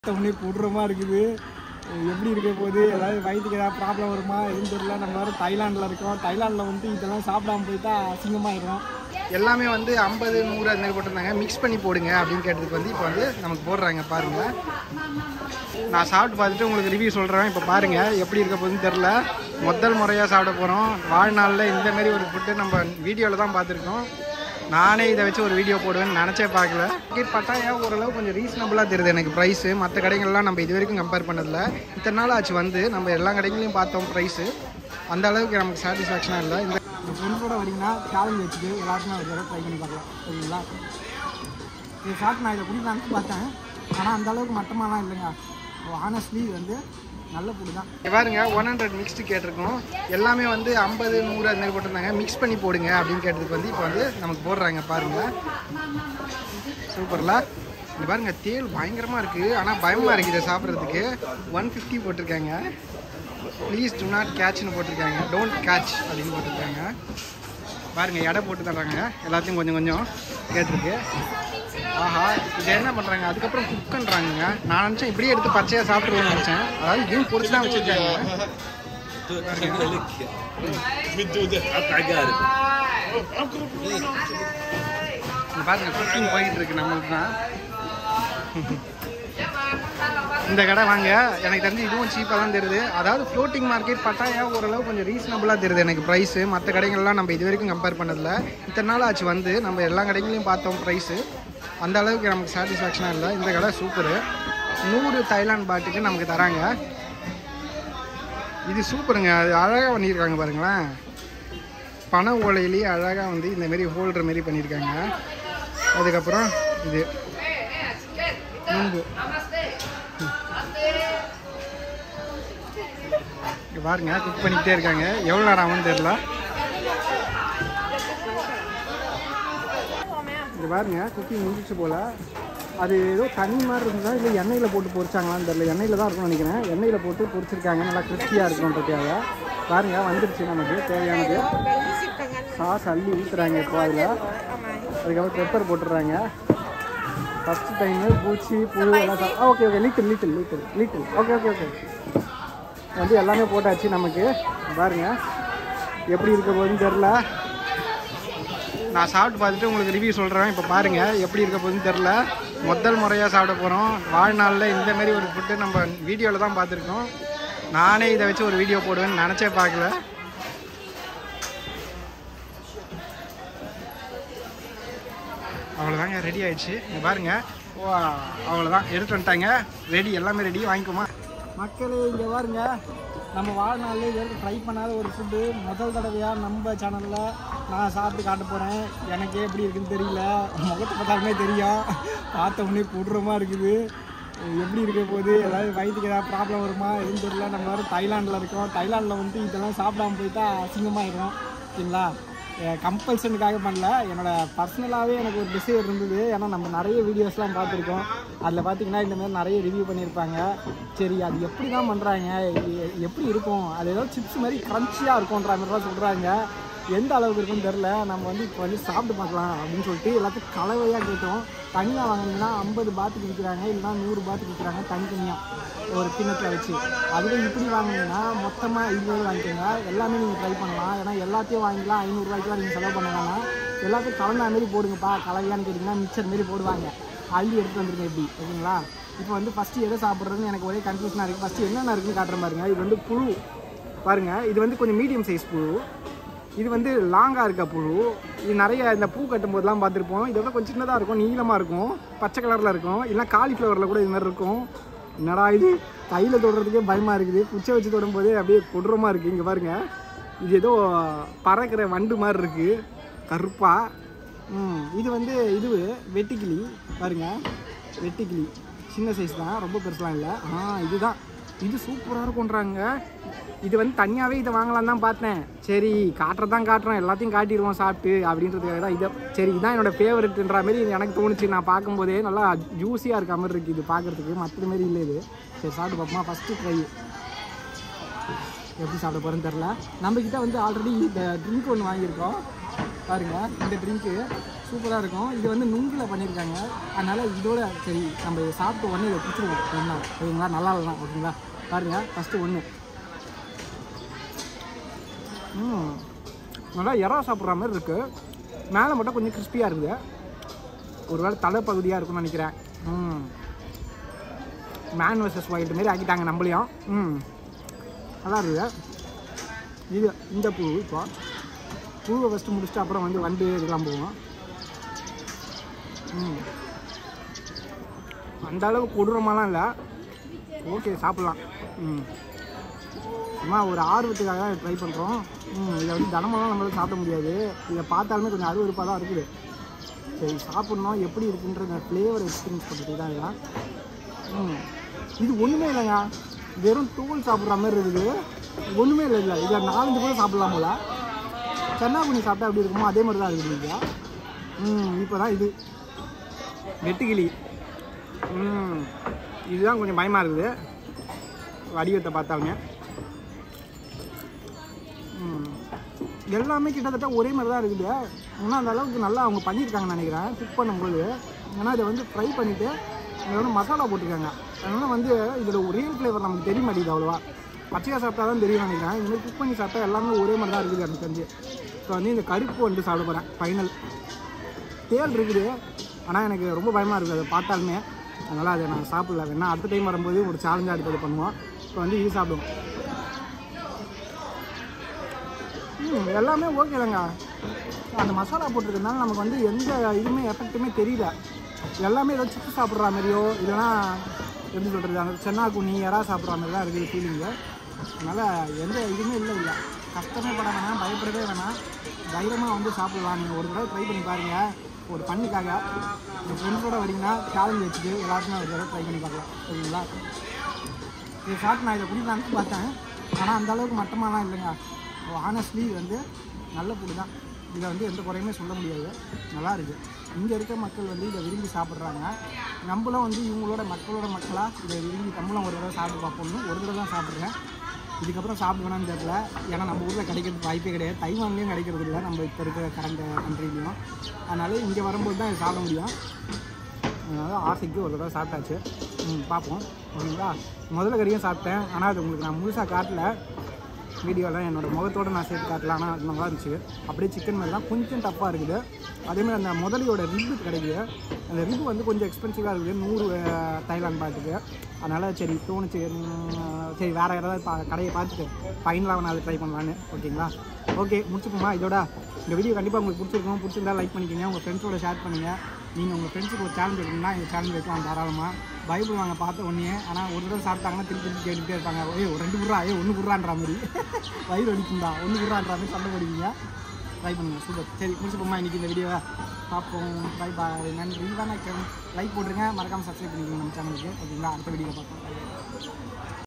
உடனே கொடூரமாக இருக்குது எப்படி இருக்க போகுது ஏதாவது வயிற்றுக்கு ஏதாவது ப்ராப்ளம் வருமா எதுவும் தெரியல நம்ம வேறு தைலாண்டில் இருக்கோம் தைலாண்டில் வந்து இதெல்லாம் சாப்பிடாம போயிட்டா அசிங்கமாயிடும் எல்லாமே வந்து ஐம்பது நூறு அது மாதிரி போட்டிருந்தாங்க மிக்ஸ் பண்ணி போடுங்க அப்படின்னு கேட்டதுக்கு வந்து இப்போ வந்து நமக்கு போடுறாங்க பாருங்க நான் சாப்பிட்டு பார்த்துட்டு உங்களுக்கு ரிவ்யூ சொல்கிறேன் இப்போ பாருங்க எப்படி இருக்க போகுதுன்னு தெரில முதல் முறையாக சாப்பிட போகிறோம் வாழ்நாளில் இந்த மாதிரி ஒரு ஃபுட்டு நம்ம வீடியோவில் தான் பார்த்துருக்கோம் நானே இதை வச்சு ஒரு வீடியோ போடுவேன்னு நினச்சே பார்க்கல டிக்கெட் பார்த்தா ஏன் ஓரளவு கொஞ்சம் ரீசனபுளாக தெரியுது எனக்கு ப்ரைஸு மற்ற கடைகள்லாம் நம்ம இது வரைக்கும் கம்பேர் பண்ணதில்ல இத்தனை நாள் ஆச்சு வந்து நம்ம எல்லா கடைகளையும் பார்த்தோம் ப்ரைஸு அந்த அளவுக்கு நமக்கு சாட்டிஸ்ஃபேக்ஷனாக இல்லை இந்த இந்த ஃப்ரெண்ட்ஸோட வரீங்கன்னா சேலஞ்ச் வச்சுட்டு எல்லாருக்குமே ஒரு தடவை ட்ரை பண்ணி பார்க்கலாம் சரிங்களா இது சாப்பிட்டு நான் இதை குடிக்கலான்னு பார்த்தேன் ஆனால் அந்த அளவுக்கு மட்டமாலாம் இல்லைங்க ஆனஸ்ட்லி இது வந்து நல்ல ஃபுட்டு தான் இங்க பாருங்க ஒன் ஹண்ட்ரட் மிக்ஸ்டு கேட்டிருக்கோம் எல்லாமே வந்து ஐம்பது நூறு அது மாதிரி போட்டிருந்தாங்க மிக்ஸ் பண்ணி போடுங்க அப்படின்னு கேட்டதுக்கு வந்து இப்போ வந்து நமக்கு போடுறாங்க பாருங்க சூப்பர்ல இங்க பாருங்க தேள் பயங்கரமா இருக்கு ஆனால் பயமா இருக்கு இதை சாப்பிட்றதுக்கு ஒன் ஃபிஃப்டி போட்டிருக்காங்க ப்ளீஸ் do நாட் கேட்ச்னு போட்டிருக்காங்க டோன்ட் கேட்ச் அப்படின்னு போட்டிருக்காங்க பாருங்க எடை போட்டு தர்றாங்க எல்லாத்தையும் கொஞ்சம் கொஞ்சம் கேட்டிருக்கு ஆஹா இது என்ன பண்ணுறாங்க அதுக்கப்புறம் குக் பண்ணுறாங்க நான் நினச்சேன் இப்படியே எடுத்து பச்சையாக சாப்பிட்ருவோம்னு நினச்சேன் அதாவது மீன் பொரிச்சு தான் வச்சுருக்காங்க بده حط عقارب இங்க பாருங்க குக்கிங் போயிட்டு இருக்கு நம்மளுக்கு தான் இந்த கடை வாங்க எனக்கு தெரிஞ்சு இதுவும் சீப்பாக தான் தெரியுது அதாவது ஃப்ளோட்டிங் மார்க்கெட் பார்த்தா ஏன் ஓரளவு கொஞ்சம் ரீசனபுளாக தெரியுது எனக்கு ப்ரைஸு மற்ற கடைகள்லாம் நம்ம இது வரைக்கும் கம்பேர் பண்ணதில்ல இத்தனை நாள் ஆச்சு வந்து நம்ம எல்லா கடைகளையும் பார்த்தோம் ப்ரைஸு அந்த அளவுக்கு நமக்கு சாட்டிஸ்ஃபேக்ஷனாக இல்லை இந்த கடை சூப்பரு நூறு தைலாண்ட் பாட்டுக்கு நமக்கு தராங்க இது சூப்பருங்க அது அழகாக பண்ணியிருக்காங்க பாருங்களேன் பனை ஓலையிலேயே அழகாக வந்து இந்த மாரி ஹோல்டர் மாரி பண்ணியிருக்காங்க அதுக்கப்புறம் இது நுங்கு இங்க பாருங்க குக் பண்ணிக்கிட்டே இருக்காங்க எவ்வளோ நேரம் ஆகும்னு தெரில இங்க பாருங்க குக்கிங் முடிஞ்சிச்சு போல அது ஏதோ தண்ணி மாதிரி இருந்தால் இல்லை எண்ணெயில் போட்டு பொரிச்சாங்களான்னு தெரியல எண்ணெயில் தான் இருக்கும்னு நினைக்கிறேன் எண்ணெயில் போட்டு பொரிச்சிருக்காங்க நல்லா கிறிஸ்பியாக இருக்குன்றதுக்காக பாருங்க வந்துருச்சு நமக்கு தேவையானது சாஸ் அள்ளி ஊற்றுறாங்க இப்போ அதில் அதுக்கப்புறம் பெப்பர் போட்டுடுறாங்க ஃபஸ்ட்டு டைமு பூச்சி புழு எல்லாம் சா okay okay little little little little okay okay okay வந்து எல்லாமே போட்டாச்சு நமக்கு பாருங்க எப்படி இருக்க போகுதுன்னு தெரில நான் சாப்பிட்டு பார்த்துட்டு உங்களுக்கு ரிவ்யூ சொல்கிறேன் இப்போ பாருங்கள் எப்படி இருக்க போகுதுன்னு தெரில முதல் முறையாக சாப்பிட போகிறோம் வாழ்நாளில் இந்த மாதிரி ஒரு ஃபுட்டு நம்ம வீடியோவில் தான் பார்த்துருக்கோம் நானே இதை வச்சு ஒரு வீடியோ போடுவேன்னு நினச்சே பார்க்கல அவ்வளோதாங்க ரெடி ஆயிடுச்சு இங்க பாருங்க ஓ அவ்வளோதான் எடுத்து வந்துட்டாங்க ரெடி எல்லாமே ரெடி வாங்கிக்கோமா மக்களே இங்கே பாருங்க நம்ம வாழ்நாளில் இது வரைக்கும் ட்ரை பண்ணாத ஒரு ஃபுட்டு முதல் தடவையாக நம்ம சேனலில் நான் சாப்பிட்டு காட்ட போகிறேன் எனக்கே எப்படி இருக்குன்னு தெரியல முகத்தை பார்த்தாலுமே தெரியும் பார்த்த உடனே கொடூரமாக இருக்குது எப்படி இருக்க போகுது ஏதாவது வயிற்றுக்கு ஏதாவது ப்ராப்ளம் வருமா எதுவும் தெரியல நம்ம வேறு தைலாண்டில் இருக்கோம் தைலாண்டில் வந்து இதெல்லாம் சாப்பிடாம போயிட்டா அசிங்கமாயிடும் ஓகேங்களா கம்பல்ஷனுக்காக பண்ணல என்னோட பர்சனலாகவே எனக்கு ஒரு டிசைர் இருந்தது ஏன்னா நம்ம நிறைய வீடியோஸ்லாம் பார்த்துருக்கோம் அதில் பார்த்தீங்கன்னா இந்த மாதிரி நிறைய ரிவ்யூ பண்ணியிருப்பாங்க சரி அது எப்படி தான் பண்ணுறாங்க எப்படி இருக்கும் அது ஏதோ சிப்ஸ் மாதிரி க்ரன்ச்சியாக இருக்கும்ன்ற மாதிரிலாம் சொல்கிறாங்க எந்த அளவுக்கு இருக்குன்னு தெரில நம்ம வந்து இப்போ வந்து சாப்பிட்டு பார்க்கலாம் அப்படின்னு சொல்லிட்டு எல்லாத்தையும் கலவையாக கேட்டோம் தனியாக வாங்கினீங்கன்னா ஐம்பது பாத்துக்கு விற்கிறாங்க இல்லைனா நூறு பாத்துக்கு விற்கிறாங்க தனித்தனியாக ஒரு கிண்ணத்தில் வச்சு அதுவே இப்படி வாங்கினீங்கன்னா மொத்தமாக இருபது வாங்கிக்கோங்க எல்லாமே நீங்கள் ட்ரை பண்ணலாம் ஏன்னா எல்லாத்தையும் வாங்கிக்கலாம் ஐநூறுரூவாய்க்கு நீங்கள் செலவு பண்ண வேணாம் எல்லாத்தையும் கலந்த மாரி போடுங்கப்பா கலவையான்னு கேட்டிங்கன்னா மிக்சர் மாரி போடுவாங்க அள்ளி எடுத்து வந்துருங்க எப்படி ஓகேங்களா இப்போ வந்து ஃபஸ்ட்டு எதை சாப்பிட்றதுன்னு எனக்கு ஒரே கன்ஃபியூஷனாக இருக்குது ஃபஸ்ட்டு என்னென்ன இருக்குன்னு காட்டுற பாருங்க இது வந்து புழு பாருங்க இது வந்து கொஞ்சம் மீடியம் சைஸ் புழு இது வந்து லாங்காக இருக்க புழு இது நிறைய இந்த பூ கட்டும் போதெல்லாம் பார்த்துருப்போம் இதோட கொஞ்சம் சின்னதாக இருக்கும் நீளமாக இருக்கும் பச்சை கலரில் இருக்கும் இல்லைனா காலிஃப்ளவரில் கூட இது மாதிரி இருக்கும் என்னடா இது கையில் தொடுறதுக்கே பயமாக இருக்குது குச்சை வச்சு தொடும்போதே அப்படியே கொடூரமாக இருக்குது இங்கே பாருங்க இது ஏதோ பறக்கிற வண்டு மாதிரி இருக்குது கருப்பாக ம் இது வந்து இது வெட்டிக்கிளி பாருங்க வெட்டிக்கிளி சின்ன சைஸ் தான் ரொம்ப பெருசுலாம் இல்லை ஆ இதுதான் இது சூப்பராக இருக்கும்ன்றாங்க இது வந்து தனியாகவே இதை வாங்கலாம் தான் பார்த்தேன் சரி காட்டுறதான் காட்டுறோம் எல்லாத்தையும் காட்டிடுவோம் சாப்பிட்டு அப்படின்றதுக்காக தான் இதை சரி இதான் என்னோட ஃபேவரெட்டுன்ற மாதிரி இது எனக்கு தோணுச்சு நான் பார்க்கும்போதே நல்லா ஜூஸியாக இருக்க மாதிரி இருக்குது இது பார்க்குறதுக்கு மற்ற மாதிரி இல்லை இது சரி சாப்பிட்டு பார்ப்போமா ஃபஸ்ட்டு ட்ரை எப்படி சாப்பிட போகிறேன்னு தெரில நம்மக்கிட்ட வந்து ஆல்ரெடி இந்த ட்ரிங்க் ஒன்று வாங்கியிருக்கோம் பாருங்க இந்த ட்ரிங்க்கு சூப்பராக இருக்கும் இது வந்து நுங்கில் பண்ணியிருக்காங்க அதனால் இதோட சரி நம்ம இதை சாப்பிட்டு உடனே இதை பிடிச்சிருவோம் ஒன்றா ஓகேங்களா நல்லா இல்லை ஓகேங்களா பாருங்க ஃபஸ்ட்டு ஒன்று ம் நல்லா இறா சாப்பிட்ற மாதிரி இருக்குது மேலே மட்டும் கொஞ்சம் கிறிஸ்பியாக இருக்குது ஒருவேளை தலைப்பகுதியாக இருக்கும்னு நினைக்கிறேன் ம் மேன் வர்சஸ் ஒயில்டு மாரி ஆக்கிட்டாங்க நம்மளையும் ம் நல்லா இருக்குது இது இந்த பூ இப்போ பூவை ஃபஸ்ட்டு முடிச்சுட்டு அப்புறம் வந்து வண்டு இதெல்லாம் போவோம் ம் அந்த அளவுக்கு கொடூரமாலாம் இல்லை ஓகே சாப்பிட்லாம் ம் சும்மா ஒரு ஆர்வத்துக்காக ட்ரை பண்ணுறோம் ம் இதை வந்து தினமெல்லாம் நம்மளால சாப்பிட முடியாது இதை பார்த்தாலுமே கொஞ்சம் அருவருப்பாக தான் இருக்குது சரி சாப்பிட்ணும் எப்படி இருக்குன்ற இந்த ஃப்ளேவர் எக்ஸ்பீரியன்ஸ் பண்ணுறது தான் இதெல்லாம் ம் இது ஒன்றுமே இல்லைங்க வெறும் தூள் சாப்பிட்ற மாதிரி இருக்குது ஒன்றுமே இல்லை இல்லை இதை நாலஞ்சு கூட சாப்பிட்லாம் போல சென்னா பண்ணி சாப்பிட்டா எப்படி இருக்குமோ அதே மாதிரி தான் இருக்குது இல்லையா ம் இப்போ தான் இது வெட்டுக்கிளி ம் இதுதான் கொஞ்சம் பயமாக இருக்குது வடிவத்தை பார்த்தாலுமே ம். எல்லாமே கிட்டத்தட்ட ஒரே மாதிரி தான் இருக்குது இன்னும் அந்த அளவுக்கு நல்லா அவங்க பண்ணியிருக்காங்கன்னு நினைக்கிறேன் குக் பண்ணும்போது ஏன்னா இதை வந்து ஃப்ரை பண்ணிவிட்டு இதில் வந்து மசாலா போட்டிருக்காங்க அதனால் வந்து இதில் ரியல் ஃப்ளேவர் நமக்கு தெரிய மாட்டேங்குது அவ்வளோவா பச்சையாக சாப்பிட்டா தான் தெரியும் நினைக்கிறேன் இந்த மாதிரி குக் பண்ணி சாப்பிட்டா எல்லாமே ஒரே மாதிரி தான் இருக்குது எனக்கு தெரிஞ்சு இப்போ வந்து இந்த கருப்பு வந்து சாப்பிட போகிறேன் ஃபைனல் தேல் இருக்குது ஆனால் எனக்கு ரொம்ப பயமாக இருக்குது அதை பார்த்தாலுமே அதனால் அதை நான் சாப்பிடல வேணா அடுத்த டைம் வரும்போது ஒரு சேலஞ்சாக அடுத்தது பண்ணுவோம் இப்போ வந்து இது சாப்பிடுவோம் ம் எல்லாமே ஓகே தாங்க அந்த மசாலா போட்டிருக்கனால நமக்கு வந்து எந்த இதுவுமே எஃபெக்ட்டுமே தெரியல எல்லாமே ஏதோ சிப்ஸ் சாப்பிட்ற மாதிரியோ இல்லைன்னா எப்படி சொல்கிறது அந்த சென்னா குனி எறா சாப்பிட்ற மாதிரி தான் இருக்குது ஃபீலிங்கு அதனால் எந்த இதுவுமே இல்லை இல்லை கஷ்டமே பட வேணாம் பயப்படவே வேணாம் தைரியமாக வந்து சாப்பிடலாம் நீங்கள் ஒரு தடவை ட்ரை பண்ணி பாருங்கள் ஒரு பண்ணுக்காக உங்கள் ஃப்ரெண்ட்ஸோட வரீங்கன்னா சேலஞ்ச் வச்சுட்டு எல்லாருக்குமே ஒரு தடவை ட்ரை பண்ணி பார்க்கலாம் ஓகேங்களா இது சாப்பிட்டு நான் இதை குடிக்கலான்னு பார்த்தேன் ஆனால் அந்த அளவுக்கு மட்டமாலாம் இல்லைங்க ஆனஸ்ட்லி வந்து நல்ல ஃபுட்டு தான் இதை வந்து எந்த குறையுமே சொல்ல முடியாது நல்லா இருக்குது இங்கே இருக்க மக்கள் வந்து இதை விரும்பி சாப்பிட்றாங்க நம்மளும் வந்து இவங்களோட மக்களோட மக்களாக இதை விரும்பி நம்மளும் ஒரு தடவை சாப்பிட்டு பார்ப்போம்னு ஒரு தடவை தான் சாப்பிட்றேன் இதுக்கப்புறம் சாப்பிடுவேனான்னு தெரியல ஏன்னா நம்ம ஊரில் கிடைக்கிறது வாய்ப்பே கிடையாது தைவான்லேயும் கிடைக்கிறது இல்லை நம்ம இப்போ இருக்கிற கரண்ட் கண்ட்ரிலையும் அதனால இங்கே வரும்போது தான் இதை சாப்பிட முடியும் அதனால் ஆசைக்கு ஒரு தடவை சாப்பிட்டாச்சு ம் பார்ப்போம் ஓகேங்களா முதல்ல கறியும் சாப்பிட்டேன் ஆனால் அது உங்களுக்கு நான் முழுசாக காட்டல வீடியோவில் என்னோட முகத்தோடு நான் சேர்த்து காட்டல ஆனால் அது நல்லா இருந்துச்சு அப்படியே சிக்கன் மாதிரி தான் கொஞ்சம் டஃப்பாக இருக்குது அதேமாதிரி அந்த முதலியோட ரிப்பு கிடைக்குது அந்த ரிப்பு வந்து கொஞ்சம் எக்ஸ்பென்சிவாக இருக்குது நூறு அஹ், தைலாந்து பாட்டுக்கு அதனால் சரி தோணுச்சு ம், சரி வேறு யாராவது பா கடையை பார்த்துட்டு ஃபைனலாக நான் அதை ட்ரை பண்ணலான்னு ஓகேங்களா ஓகே முடிச்சுப்போமா இதோட இந்த வீடியோ கண்டிப்பாக உங்களுக்கு பிடிச்சிருக்கும் பிடிச்சிருந்தா லைக் பண்ணிக்கோங்க உங்கள் ஃப்ரெண்ட்ஸோட ஷேர் பண்ணுங்கள் நீங்கள் உங்கள் ஃப்ரெண்ட்ஸுக்கு ஒரு சேலஞ்ச் வைக்கணும்னா இந்த சேலஞ்ச் வைக்கலாம் தாராளமாக பைபிள் வாங்க பார்த்த உடனே ஆனால் ஒரு தடவை சாப்பிட்டாங்கன்னா திருப்பி திருப்பி கேட்டுகிட்டே இருப்பாங்க ஏய் ஒரு ரெண்டு குர்ரா ஏ ஒன்று குர்ரான்ற மாதிரி வயிறு வலிக்கும்டா ஒன்று குர்ரான்ற மாதிரி சண்டை போடுவீங்க ட்ரை பண்ணுங்கள் சூப்பர் சரி முடிச்சுப்போமா இன்றைக்கி இந்த வீடியோவை பார்ப்போம் பை பாய் நன்றி வணக்கம் லைக் போட்டுருங்க மறக்காமல் சப்ஸ்கிரைப் பண்ணிக்கோங்க நம்ம சேனலுக்கு ஓகேங்களா அடுத்த வீடியோ பார்ப்போம்